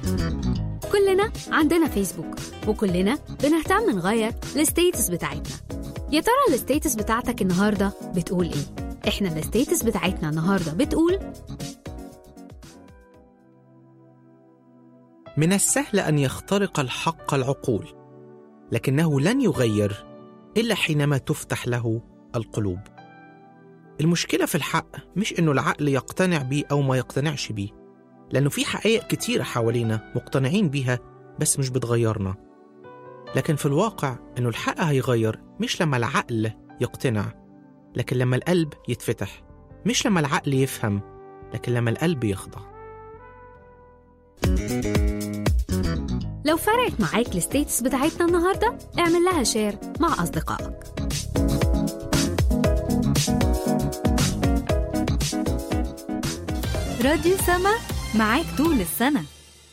كلنا عندنا فيسبوك وكلنا بنهتم نغير الستيتس بتاعتنا يا ترى الستيتس بتاعتك النهارده بتقول ايه احنا الستيتس بتاعتنا النهارده بتقول من السهل ان يخترق الحق العقول لكنه لن يغير الا حينما تفتح له القلوب المشكله في الحق مش انه العقل يقتنع بيه او ما يقتنعش بيه لانه في حقائق كتيره حوالينا مقتنعين بيها بس مش بتغيرنا لكن في الواقع انه الحق هيغير مش لما العقل يقتنع لكن لما القلب يتفتح مش لما العقل يفهم لكن لما القلب يخضع لو فرقت معاك الستيتس بتاعتنا النهارده اعمل لها شير مع اصدقائك راديو سما معاك طول السنه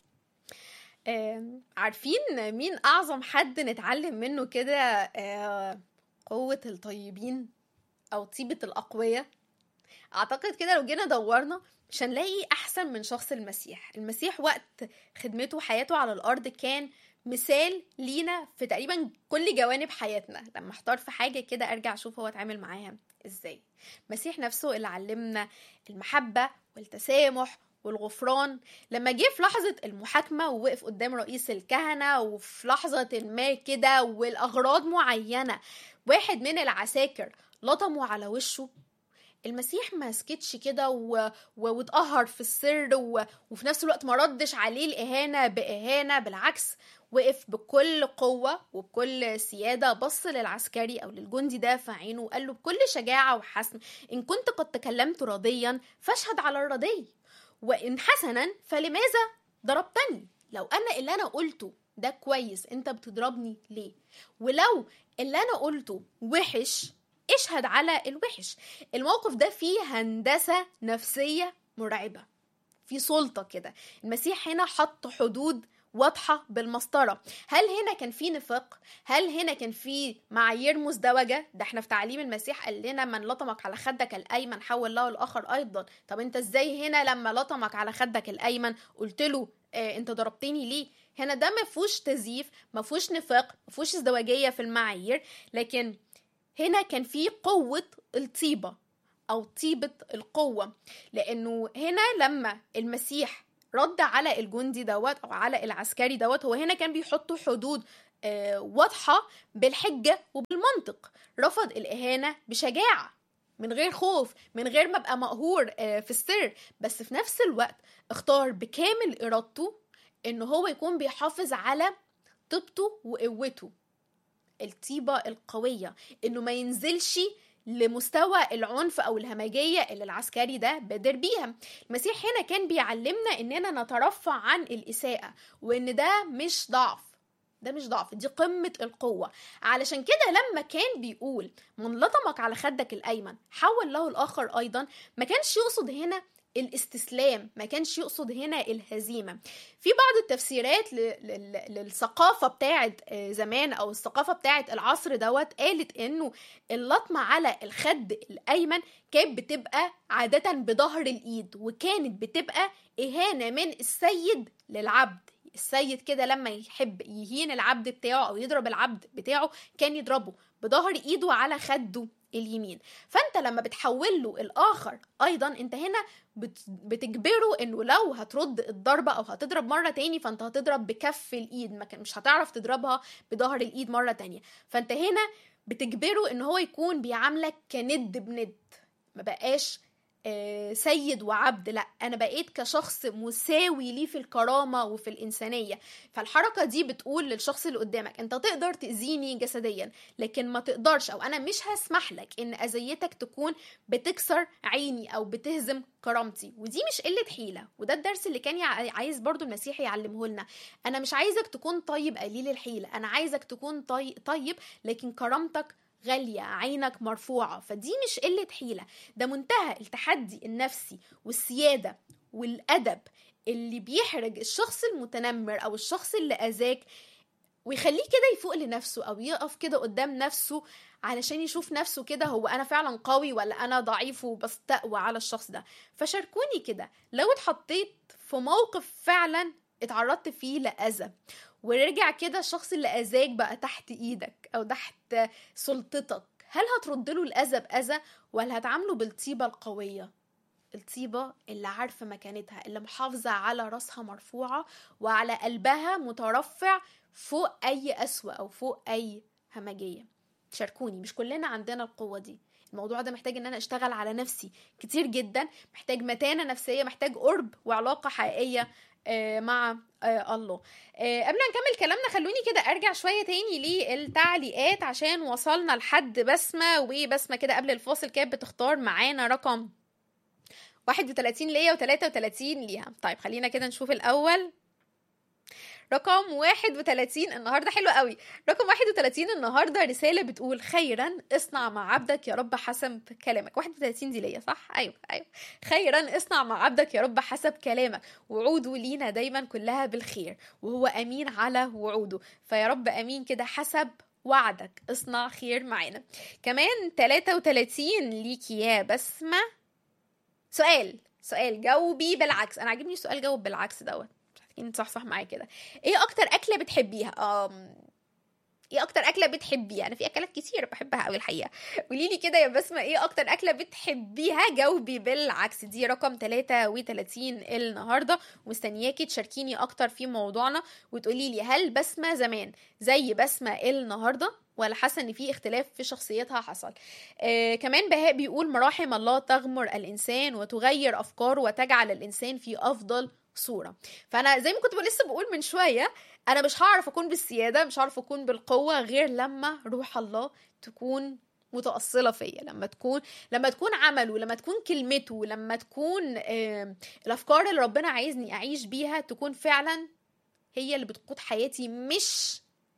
آم، عارفين مين أعظم حد نتعلم منه كده آه، قوة الطيبين أو طيبة الأقوياء أعتقد كده لو جينا دورنا مش هنلاقي أحسن من شخص المسيح المسيح وقت خدمته وحياته على الأرض كان مثال لينا في تقريبا كل جوانب حياتنا لما احتار في حاجة كده أرجع أشوف هو اتعامل معاها إزاي المسيح نفسه اللي علمنا المحبة والتسامح والغفران لما جه في لحظة المحاكمة ووقف قدام رئيس الكهنة وفي لحظة ما كده والأغراض معينة واحد من العساكر لطموا على وشه المسيح ما سكتش كده و... و... واتقهر في السر و... وفي نفس الوقت ما ردش عليه الإهانة بإهانة بالعكس وقف بكل قوة وبكل سيادة بص للعسكري أو للجندي ده في عينه وقال له بكل شجاعة وحسم إن كنت قد تكلمت راضيا فاشهد على الرضي وإن حسنا فلماذا ضربتني لو أنا اللي أنا قلته ده كويس أنت بتضربني ليه ولو اللي أنا قلته وحش اشهد على الوحش الموقف ده فيه هندسة نفسية مرعبة في سلطة كده المسيح هنا حط حدود واضحة بالمسطرة هل هنا كان في نفاق هل هنا كان في معايير مزدوجة ده احنا في تعليم المسيح قال لنا من لطمك على خدك الأيمن حول له الآخر أيضا طب انت ازاي هنا لما لطمك على خدك الأيمن قلت له اه انت ضربتني ليه هنا ده ما فيهوش تزييف ما فيهوش نفاق ما فيهوش ازدواجية في المعايير لكن هنا كان في قوة الطيبة أو طيبة القوة لأنه هنا لما المسيح رد على الجندي دوت أو على العسكري دوت هو هنا كان بيحط حدود آه، واضحة بالحجة وبالمنطق رفض الإهانة بشجاعة من غير خوف من غير ما ابقى مقهور آه، في السر بس في نفس الوقت اختار بكامل إرادته إن هو يكون بيحافظ على طيبته وقوته الطيبة القوية انه ما ينزلش لمستوى العنف او الهمجيه اللي العسكري ده بادر بيها المسيح هنا كان بيعلمنا اننا نترفع عن الاساءه وان ده مش ضعف ده مش ضعف دي قمة القوة علشان كده لما كان بيقول من لطمك على خدك الأيمن حول له الآخر أيضا ما كانش يقصد هنا الاستسلام ما كانش يقصد هنا الهزيمة في بعض التفسيرات ل- ل- للثقافة بتاعت آه، زمان أو الثقافة بتاعت العصر دوت قالت إنه اللطمة على الخد الأيمن كانت بتبقى عادة بظهر الإيد وكانت بتبقى إهانة من السيد للعبد السيد كده لما يحب يهين العبد بتاعه أو يضرب العبد بتاعه كان يضربه بظهر إيده على خده اليمين فانت لما بتحول له الاخر ايضا انت هنا بت- بتجبره انه لو هترد الضربه او هتضرب مره تاني فانت هتضرب بكف الايد ما كان- مش هتعرف تضربها بظهر الايد مره تانية فانت هنا بتجبره ان هو يكون بيعاملك كند بند ما بقاش آه، سيد وعبد لا انا بقيت كشخص مساوي ليه في الكرامه وفي الانسانيه فالحركه دي بتقول للشخص اللي قدامك انت تقدر تاذيني جسديا لكن ما تقدرش او انا مش هسمح لك ان اذيتك تكون بتكسر عيني او بتهزم كرامتي ودي مش قله حيله وده الدرس اللي كان يع- عايز برضو المسيح يعلمه لنا انا مش عايزك تكون طيب قليل الحيله انا عايزك تكون طي... طيب لكن كرامتك غالية عينك مرفوعة فدي مش قلة حيلة ده منتهى التحدي النفسي والسيادة والأدب اللي بيحرج الشخص المتنمر أو الشخص اللي أذاك ويخليه كده يفوق لنفسه أو يقف كده قدام نفسه علشان يشوف نفسه كده هو أنا فعلا قوي ولا أنا ضعيف وبستقوى على الشخص ده فشاركوني كده لو اتحطيت في موقف فعلا اتعرضت فيه لأذى ورجع كده الشخص اللي أذاك بقى تحت إيدك أو تحت سلطتك هل هترد له الأذى بأذى ولا هتعامله بالطيبة القوية الطيبة اللي عارفة مكانتها اللي محافظة على راسها مرفوعة وعلى قلبها مترفع فوق أي أسوأ أو فوق أي همجية شاركوني مش كلنا عندنا القوة دي الموضوع ده محتاج ان انا اشتغل على نفسي كتير جدا محتاج متانة نفسية محتاج قرب وعلاقة حقيقية آه، مع آه، الله آه، قبل ما نكمل كلامنا خلوني كده ارجع شويه تاني للتعليقات عشان وصلنا لحد بسمه وبسمه كده قبل الفاصل كانت بتختار معانا رقم 31 ليا و33 ليها طيب خلينا كده نشوف الاول رقم 31 النهارده حلو قوي رقم 31 النهارده رساله بتقول خيرا اصنع مع عبدك يا رب حسب كلامك 31 دي ليا صح ايوه ايوه خيرا اصنع مع عبدك يا رب حسب كلامك وعوده لينا دايما كلها بالخير وهو امين على وعوده فيا رب امين كده حسب وعدك اصنع خير معانا كمان 33 ليكي يا بسمه سؤال سؤال جاوبي بالعكس انا عاجبني سؤال جاوب بالعكس دوت محتاجين صح معايا كده ايه اكتر اكله بتحبيها أم... ايه اكتر اكله بتحبيها انا في اكلات كتير بحبها قوي الحقيقه قولي لي كده يا بسمه ايه اكتر اكله بتحبيها جاوبي بالعكس دي رقم 33 النهارده ومستنياكي تشاركيني اكتر في موضوعنا وتقولي لي هل بسمه زمان زي بسمه النهارده ولا حاسه ان في اختلاف في شخصيتها حصل آه كمان بهاء بيقول مراحم الله تغمر الانسان وتغير افكاره وتجعل الانسان في افضل صوره فانا زي ما كنت لسه بقول من شويه انا مش هعرف اكون بالسياده مش هعرف اكون بالقوه غير لما روح الله تكون متأصلة فيا لما تكون لما تكون عمله لما تكون كلمته لما تكون آه الأفكار اللي ربنا عايزني أعيش بيها تكون فعلا هي اللي بتقود حياتي مش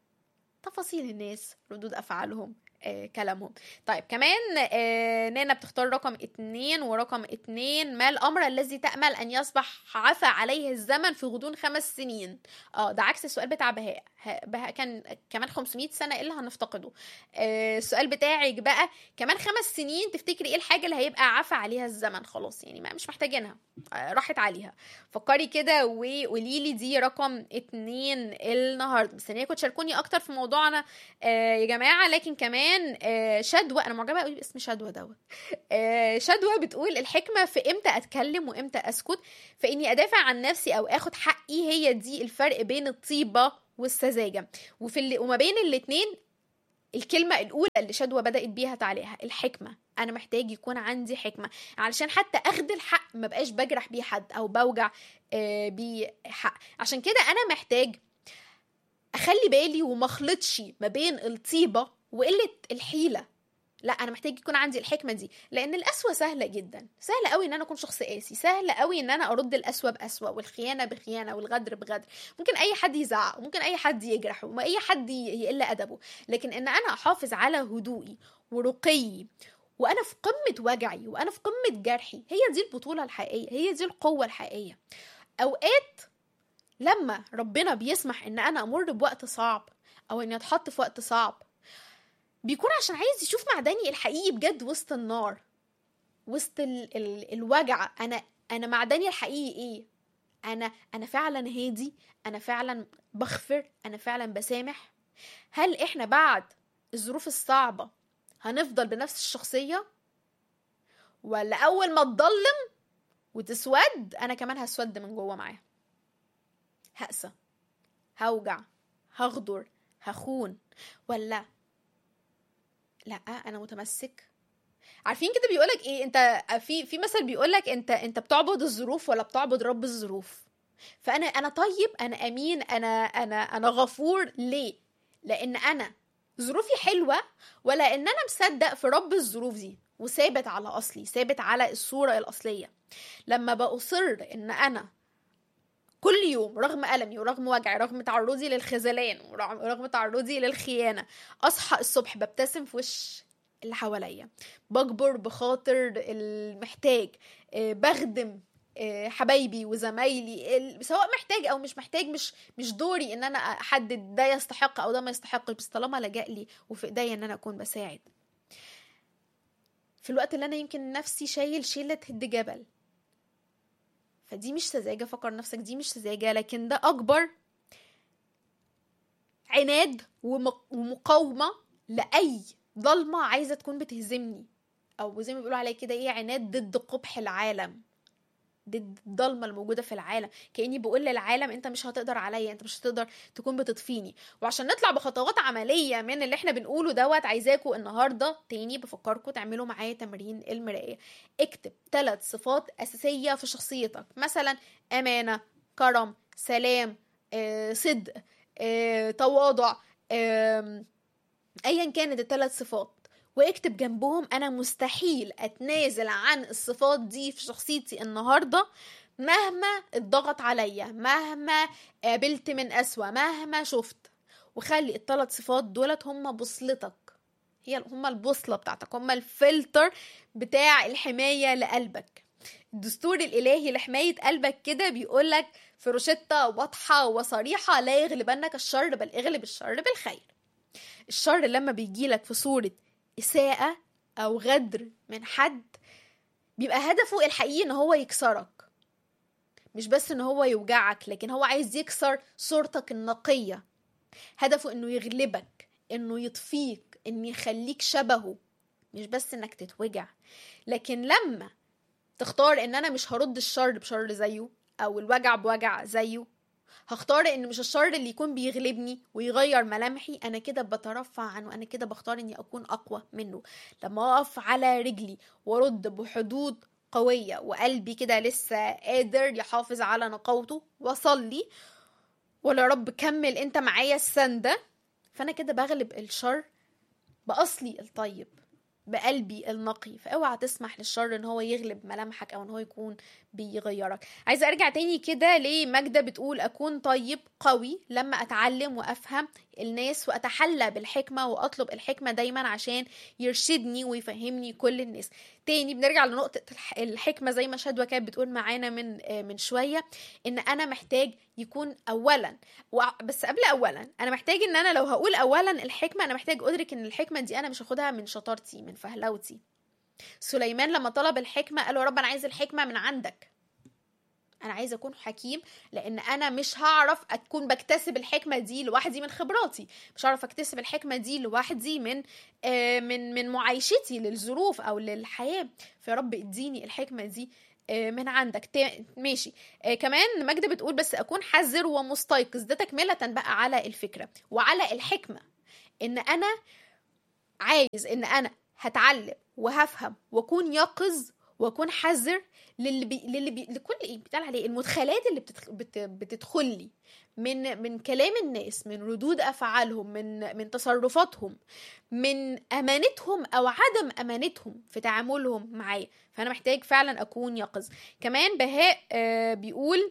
تفاصيل الناس ردود أفعالهم آه كلامهم طيب كمان آه نانا بتختار رقم اتنين ورقم اتنين ما الأمر الذي تأمل أن يصبح عفى عليه الزمن في غضون خمس سنين اه ده عكس السؤال بتاع بهاء بهاء كان كمان 500 سنة ايه اللي هنفتقده آه السؤال بتاعك بقى كمان خمس سنين تفتكري ايه الحاجة اللي هيبقى عفى عليها الزمن خلاص يعني ما مش محتاجينها آه راحت عليها فكري كده وقولي لي دي رقم اتنين النهارده مستنياكم تشاركوني اكتر في موضوعنا آه يا جماعة لكن كمان كمان آه شدوى انا معجبه قوي باسم شدوى دوت آه شدوى بتقول الحكمه في امتى اتكلم وامتى اسكت فاني ادافع عن نفسي او اخد حقي هي دي الفرق بين الطيبه والسذاجه وفي اللي وما بين الاتنين الكلمة الأولى اللي شدوى بدأت بيها تعليقها الحكمة أنا محتاج يكون عندي حكمة علشان حتى أخد الحق ما بقاش بجرح بيه حد أو بوجع آه بيه حق عشان كده أنا محتاج أخلي بالي وما اخلطش ما بين الطيبة وقله الحيله لا انا محتاج يكون عندي الحكمه دي لان القسوه سهله جدا سهله قوي ان انا اكون شخص قاسي سهل قوي ان انا ارد القسوه بقسوه والخيانه بخيانه والغدر بغدر ممكن اي حد يزعق ممكن اي حد يجرح وما اي حد يقل ادبه لكن ان انا احافظ على هدوئي ورقيي وانا في قمه وجعي وانا في قمه جرحي هي دي البطوله الحقيقيه هي دي القوه الحقيقيه اوقات لما ربنا بيسمح ان انا امر بوقت صعب او اني اتحط في وقت صعب بيكون عشان عايز يشوف معدني الحقيقي بجد وسط النار وسط ال ال الوجع انا انا معدني الحقيقي ايه انا انا فعلا هادي انا فعلا بغفر انا فعلا بسامح هل احنا بعد الظروف الصعبة هنفضل بنفس الشخصية ولا اول ما تضلم وتسود انا كمان هسود من جوه معاها هقسى هوجع هغدر هخون ولا لا انا متمسك عارفين كده بيقولك ايه انت في في مثل بيقولك انت انت بتعبد الظروف ولا بتعبد رب الظروف فانا انا طيب انا امين انا انا انا غفور ليه لان انا ظروفي حلوه ولا ان انا مصدق في رب الظروف دي وثابت على اصلي ثابت على الصوره الاصليه لما باصر ان انا كل يوم رغم ألمي ورغم وجعي رغم تعرضي للخذلان ورغم تعرضي للخيانة أصحى الصبح ببتسم في وش اللي حواليا بكبر بخاطر المحتاج بخدم حبايبي وزمايلي سواء محتاج او مش محتاج مش مش دوري ان انا احدد ده يستحق او ده ما يستحقش بس طالما لجأ لي وفي ايديا ان انا اكون بساعد في الوقت اللي انا يمكن نفسي شايل شيله هد جبل فدي مش سذاجة فكر نفسك دي مش سذاجة لكن ده أكبر عناد ومق- ومقاومة لأي ضلمة عايزة تكون بتهزمني أو زي ما بيقولوا عليها كده إيه عناد ضد قبح العالم ضد الضلمة الموجودة في العالم كأني بقول للعالم انت مش هتقدر عليا انت مش هتقدر تكون بتطفيني وعشان نطلع بخطوات عملية من اللي احنا بنقوله دوت عايزاكم النهاردة تاني بفكركم تعملوا معايا تمرين المراية اكتب ثلاث صفات أساسية في شخصيتك مثلا أمانة كرم سلام آه، صدق آه، تواضع آم، ايا كانت الثلاث صفات واكتب جنبهم انا مستحيل اتنازل عن الصفات دي في شخصيتي النهارده مهما اتضغط عليا مهما قابلت من اسوأ مهما شفت وخلي الثلاث صفات دولت هم بوصلتك هي هم البوصلة بتاعتك هم الفلتر بتاع الحماية لقلبك الدستور الإلهي لحماية قلبك كده بيقولك في روشتة واضحة وصريحة لا يغلبنك الشر بل اغلب الشر بالخير الشر لما بيجيلك في صورة إساءة أو غدر من حد بيبقى هدفه الحقيقي إن هو يكسرك مش بس إن هو يوجعك لكن هو عايز يكسر صورتك النقية هدفه إنه يغلبك إنه يطفيك إنه يخليك شبهه مش بس إنك تتوجع لكن لما تختار إن أنا مش هرد الشر بشر زيه أو الوجع بوجع زيه هختار ان مش الشر اللي يكون بيغلبني ويغير ملامحي انا كده بترفع عنه انا كده بختار اني اكون اقوى منه لما اقف على رجلي وارد بحدود قوية وقلبي كده لسه قادر يحافظ على نقاوته واصلي ولا يا رب كمل انت معايا السندة فانا كده بغلب الشر باصلي الطيب بقلبي النقي فاوعى تسمح للشر ان هو يغلب ملامحك او ان هو يكون بيغيرك عايزه ارجع تاني كده لماجده بتقول اكون طيب قوي لما اتعلم وافهم الناس واتحلى بالحكمه واطلب الحكمه دايما عشان يرشدني ويفهمني كل الناس تاني بنرجع لنقطه الح- الحكمه زي ما شدوى كانت بتقول معانا من آه، من شويه ان انا محتاج يكون اولا وع- بس قبل اولا انا محتاج ان انا لو هقول اولا الحكمه انا محتاج ادرك ان الحكمه دي انا مش هاخدها من شطارتي من فهلوتي سليمان لما طلب الحكمه قال له يا رب انا عايز الحكمه من عندك انا عايز اكون حكيم لان انا مش هعرف اكون بكتسب الحكمه دي لوحدي من خبراتي مش هعرف اكتسب الحكمه دي لوحدي من آه من من معايشتي للظروف او للحياه فيا رب اديني الحكمه دي آه، من عندك تا- ماشي آه، كمان ماجدة بتقول بس اكون حذر ومستيقظ ده تكمله بقى على الفكره وعلى الحكمه ان انا عايز ان انا هتعلم وهفهم واكون يقظ واكون حذر للي بي... للي بي... لكل ايه بيتقال عليه المدخلات اللي بتدخ... بت... بتدخل لي من من كلام الناس من ردود افعالهم من من تصرفاتهم من امانتهم او عدم امانتهم في تعاملهم معايا فانا محتاج فعلا اكون يقظ كمان بهاء آه بيقول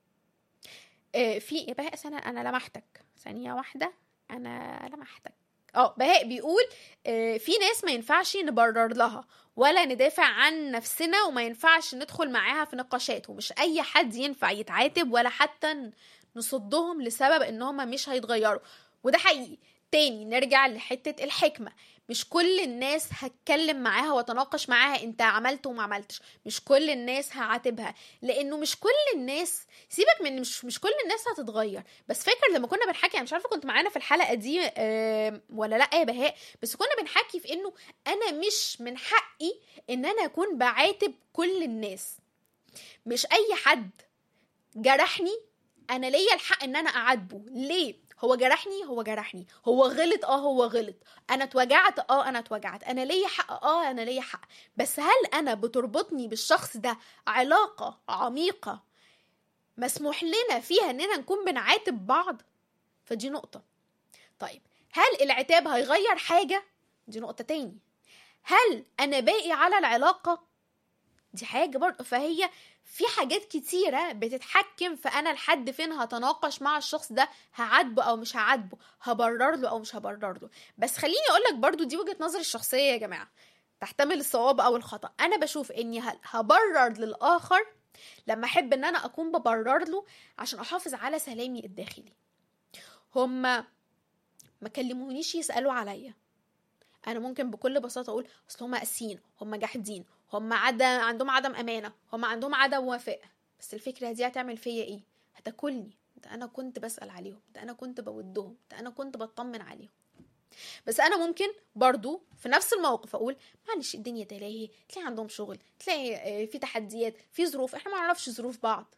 آه في يا بهاء سنة انا لمحتك ثانيه واحده انا لمحتك اه بهاء بيقول آه، في ناس ما ينفعش نبرر لها ولا ندافع عن نفسنا وما ينفعش ندخل معاها في نقاشات ومش اي حد ينفع يتعاتب ولا حتى ن- نصدهم لسبب ان هم مش هيتغيروا وده حقيقي تاني نرجع لحتة الحكمة مش كل الناس هتكلم معاها واتناقش معاها انت عملت وما عملتش مش كل الناس هعاتبها لانه مش كل الناس سيبك من مش مش كل الناس هتتغير بس فاكر لما كنا بنحكي انا مش عارفه كنت معانا في الحلقه دي آه، ولا لا يا بهاء بس كنا بنحكي في انه انا مش من حقي ان انا اكون بعاتب كل الناس مش اي حد جرحني انا ليا الحق ان انا اعاتبه ليه هو جرحني هو جرحني هو غلط اه هو غلط انا اتوجعت اه انا اتوجعت انا ليا حق اه انا ليا حق بس هل انا بتربطني بالشخص ده علاقه عميقه مسموح لنا فيها اننا نكون بنعاتب بعض فدي نقطه طيب هل العتاب هيغير حاجه دي نقطه تاني هل انا باقي على العلاقه دي حاجه برضه فهي في حاجات كتيرة بتتحكم في أنا لحد فين هتناقش مع الشخص ده هعاتبه أو مش هعاتبه هبرر له أو مش هبرر له بس خليني أقولك برضو دي وجهة نظري الشخصية يا جماعة تحتمل الصواب أو الخطأ أنا بشوف إني هل- هبرر للآخر لما أحب إن أنا أكون ببرر له عشان أحافظ على سلامي الداخلي هما ما كلمونيش يسألوا عليا انا ممكن بكل بساطه اقول اصل هم قاسيين هم جاحدين هم عدم عندهم عدم امانه هم عندهم عدم وفاء بس الفكره دي هتعمل فيا ايه هتاكلني ده انا كنت بسال عليهم ده انا كنت بودهم ده انا كنت بطمن عليهم بس انا ممكن برضو في نفس الموقف اقول معلش الدنيا تلاهي تلاقي عندهم شغل تلاقي آه، في تحديات في ظروف احنا ما نعرفش ظروف بعض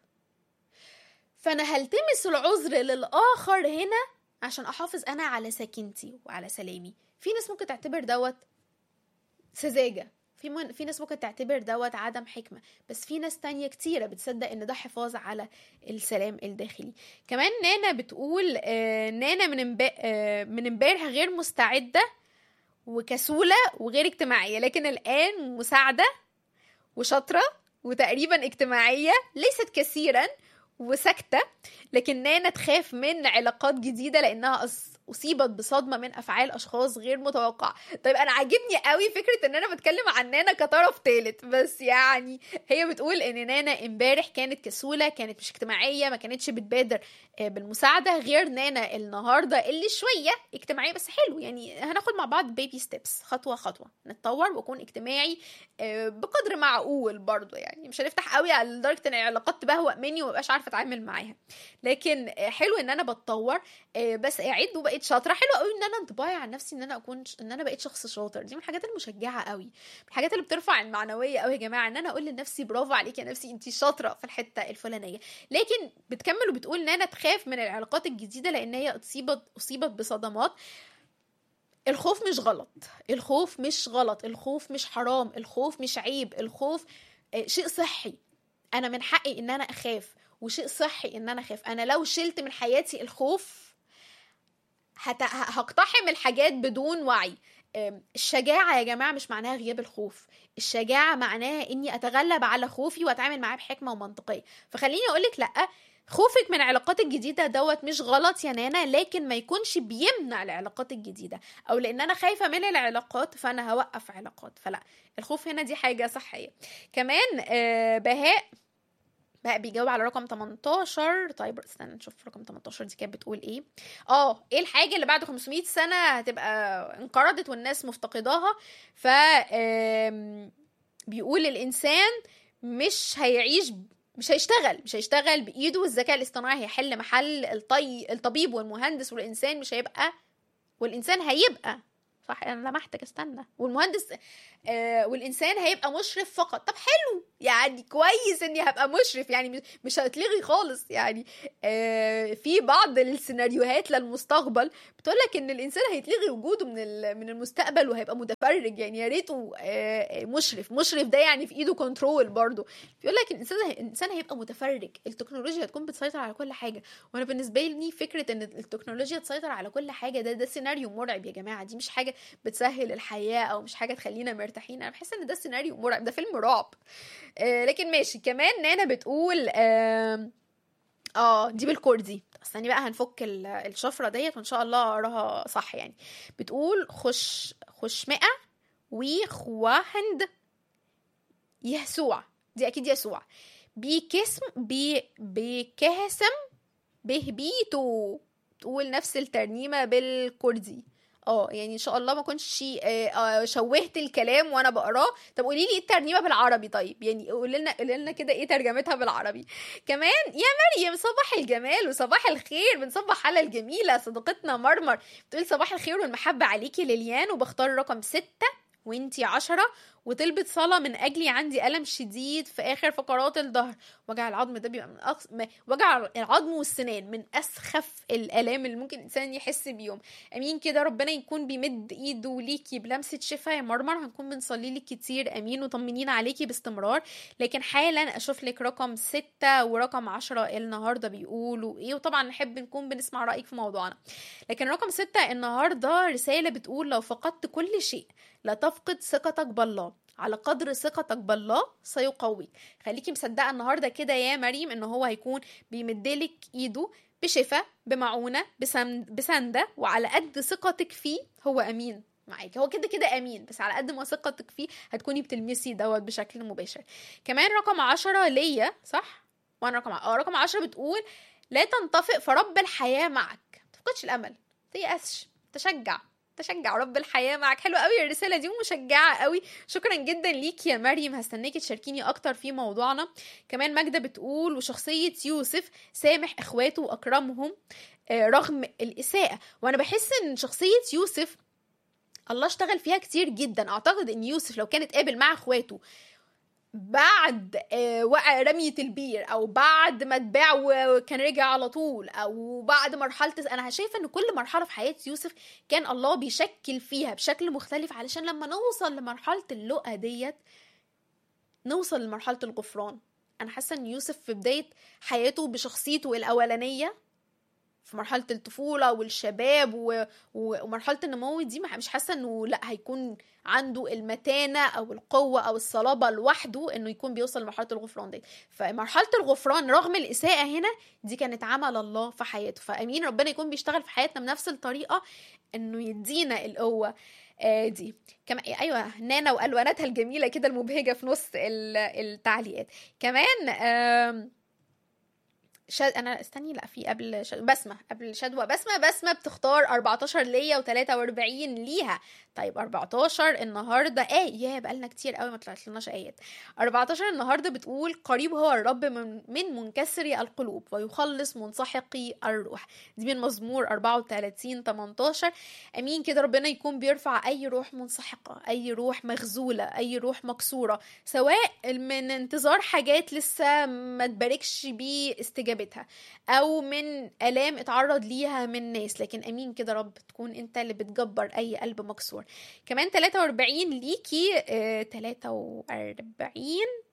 فانا هلتمس العذر للاخر هنا عشان احافظ انا على سكينتي وعلى سلامي في ناس ممكن تعتبر دوت سذاجه في من... في ناس ممكن تعتبر دوت عدم حكمه بس في ناس تانية كتيره بتصدق ان ده حفاظ على السلام الداخلي كمان نانا بتقول آه نانا من امب... آه من امبارح غير مستعده وكسوله وغير اجتماعيه لكن الان مساعده وشاطره وتقريبا اجتماعيه ليست كثيرا وساكته لكن نانا تخاف من علاقات جديده لانها أص... اصيبت بصدمه من افعال اشخاص غير متوقعه طيب انا عاجبني قوي فكره ان انا بتكلم عن نانا كطرف ثالث بس يعني هي بتقول ان نانا امبارح كانت كسوله كانت مش اجتماعيه ما كانتش بتبادر آه، بالمساعده غير نانا النهارده اللي شويه اجتماعيه بس حلو يعني هناخد مع بعض بيبي ستيبس خطوه خطوه نتطور واكون اجتماعي آه، بقدر معقول برضو يعني مش هنفتح قوي على لدرجه ان العلاقات تبهوأ مني ومبقاش عارفه اتعامل معاها لكن آه، حلو ان انا بتطور آه، بس اعد وبقيت شاطره حلو قوي ان انا انطباعي عن نفسي ان انا اكون ان انا بقيت شخص شاطر دي من الحاجات المشجعه قوي من الحاجات اللي بترفع المعنويه قوي يا جماعه ان انا اقول لنفسي برافو عليكي يا نفسي انت شاطره في الحته الفلانيه لكن بتكمل وبتقول ان انا تخاف من العلاقات الجديده لان هي اصيبت اصيبت بصدمات الخوف مش غلط الخوف مش غلط الخوف مش حرام الخوف مش عيب الخوف آه، شيء صحي انا من حقي ان انا اخاف وشيء صحي ان انا اخاف انا لو شلت من حياتي الخوف هت... ه- هقتحم الحاجات بدون وعي أم، الشجاعة يا جماعة مش معناها غياب الخوف الشجاعة معناها اني اتغلب على خوفي واتعامل معاه بحكمة ومنطقية فخليني اقولك لأ خوفك من العلاقات الجديدة دوت مش غلط يا نانا لكن ما يكونش بيمنع العلاقات الجديدة او لان انا خايفة من العلاقات فانا هوقف علاقات فلا الخوف هنا دي حاجة صحية كمان آه، بهاء بقى بيجاوب على رقم 18 طيب استنى نشوف رقم 18 دي كانت بتقول ايه اه ايه الحاجه اللي بعد 500 سنه هتبقى انقرضت والناس مفتقداها ف آم، بيقول الانسان مش هيعيش مش هيشتغل مش هيشتغل بايده والذكاء الاصطناعي هيحل محل الطي الطبيب والمهندس والانسان مش هيبقى والانسان هيبقى صح انا لمحتك استنى والمهندس آه والانسان هيبقى مشرف فقط طب حلو يعني كويس اني هبقى مشرف يعني مش- مش هتلغي خالص يعني آه في بعض السيناريوهات للمستقبل بتقول لك ان الانسان هيتلغي وجوده من ال- من المستقبل وهيبقى متفرج يعني يا ريته آه، مشرف مشرف ده يعني في ايده كنترول برضه بيقول لك الانسان الانسان هيبقى متفرج التكنولوجيا هتكون بتسيطر على كل حاجه وانا بالنسبه لي فكره ان التكنولوجيا تسيطر على كل حاجه ده ده سيناريو مرعب يا جماعه دي مش حاجه بتسهل الحياه او مش حاجه تخلينا مرتاحين انا بحس ان ده سيناريو مرعب ده فيلم رعب آه لكن ماشي كمان نانا بتقول آه اه دي بالكردي استني بقى هنفك ال- الشفره ديت وان شاء الله اقراها صح يعني بتقول خش خشمئه وخواهند يسوع دي اكيد يسوع بكسم بي بكهسم بهبيتو تقول نفس الترنيمه بالكردي اه يعني ان شاء الله ما كنتش آه، آه، شوهت الكلام وانا بقراه طب قولي لي ايه الترنيمه بالعربي طيب يعني قولي لنا قولي لنا كده ايه ترجمتها بالعربي كمان يا مريم صباح الجمال وصباح الخير بنصبح على الجميله صديقتنا مرمر بتقول صباح الخير والمحبه عليكي ليليان وبختار رقم ستة وانتي عشرة وطلبت صلاة من أجلي عندي ألم شديد في آخر فقرات الظهر وجع العظم ده بيبقى من أقص... ما- وجع العظم والسنان من أسخف الآلام اللي ممكن الإنسان يحس بيهم أمين كده ربنا يكون بيمد إيده ليكي بلمسة شفاء يا مرمر هنكون بنصلي لك كتير أمين وطمنين عليكي باستمرار لكن حالا أشوف لك رقم ستة ورقم عشرة النهاردة بيقولوا إيه وطبعا نحب نكون بنسمع رأيك في موضوعنا لكن رقم ستة النهاردة رسالة بتقول لو فقدت كل شيء لا تفقد ثقتك بالله على قدر ثقتك بالله سيقويك خليكي مصدقه النهارده كده يا مريم ان هو هيكون بيمدلك ايده بشفاء بمعونه بسم- بسنده وعلى قد ثقتك فيه هو امين معاكي هو كده كده امين بس على قد ما ثقتك فيه هتكوني بتلمسي دوت بشكل مباشر كمان رقم عشرة ليا صح وانا رقم اه رقم عشرة بتقول لا تنطفئ فرب الحياه معك ما تفقدش الامل تيأسش تشجع تشجع رب الحياة معك حلوة قوي الرسالة دي ومشجعة قوي شكرا جدا ليك يا مريم هستناكي تشاركيني أكتر في موضوعنا كمان ماجدة بتقول وشخصية يوسف سامح إخواته وأكرمهم آه، رغم الإساءة وأنا بحس إن شخصية يوسف الله اشتغل فيها كتير جدا أعتقد إن يوسف لو كان اتقابل مع إخواته بعد آه، وقع رمية البير او بعد ما اتباع وكان رجع على طول او بعد مرحلة انا شايفة ان كل مرحلة في حياة يوسف كان الله بيشكل فيها بشكل مختلف علشان لما نوصل لمرحلة اللقا ديت نوصل لمرحلة الغفران انا حاسة ان يوسف في بداية حياته بشخصيته الاولانية في مرحلة الطفولة والشباب و... و- ومرحلة النمو دي ما- مش حاسة انه لا هيكون عنده المتانة او القوة او الصلابة لوحده انه يكون بيوصل لمرحلة الغفران دي فمرحلة الغفران رغم الإساءة هنا دي كانت عمل الله في حياته فأمين ربنا يكون بيشتغل في حياتنا بنفس الطريقة انه يدينا القوة آه، دي كمان ايوه نانا والواناتها الجميله كده المبهجه في نص ال- التعليقات كمان آم، شاد انا استني لا في قبل شد... بسمه قبل شدوى بسمه بسمه بتختار 14 ليا و43 ليها طيب 14 النهارده ايه يا بقالنا كتير قوي ما طلعت لناش ايات 14 النهارده بتقول قريب هو الرب من, من منكسري القلوب ويخلص منسحقي الروح دي من مزمور 34 18 امين كده ربنا يكون بيرفع اي روح منسحقه اي روح مخذوله اي روح مكسوره سواء من انتظار حاجات لسه ما تباركش بيه استجابتها او من الام اتعرض ليها من ناس لكن امين كده رب تكون انت اللي بتجبر اي قلب مكسور كمان 43 ليكي آه 43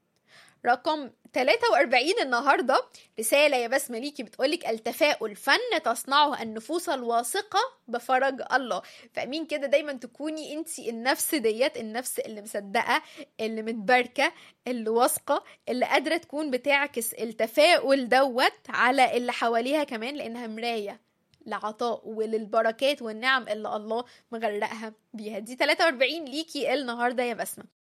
رقم 43 النهارده رساله يا بسمه ليكي بتقولك التفاؤل فن تصنعه النفوس الواثقه بفرج الله فامين كده دايما تكوني انت النفس ديت النفس اللي مصدقه اللي متباركه اللي واثقه اللي قادره تكون بتعكس التفاؤل دوت على اللي حواليها كمان لانها مرايه لعطاء وللبركات والنعم اللي الله مغرقها بيها دي 43 ليكي النهارده يا بسمه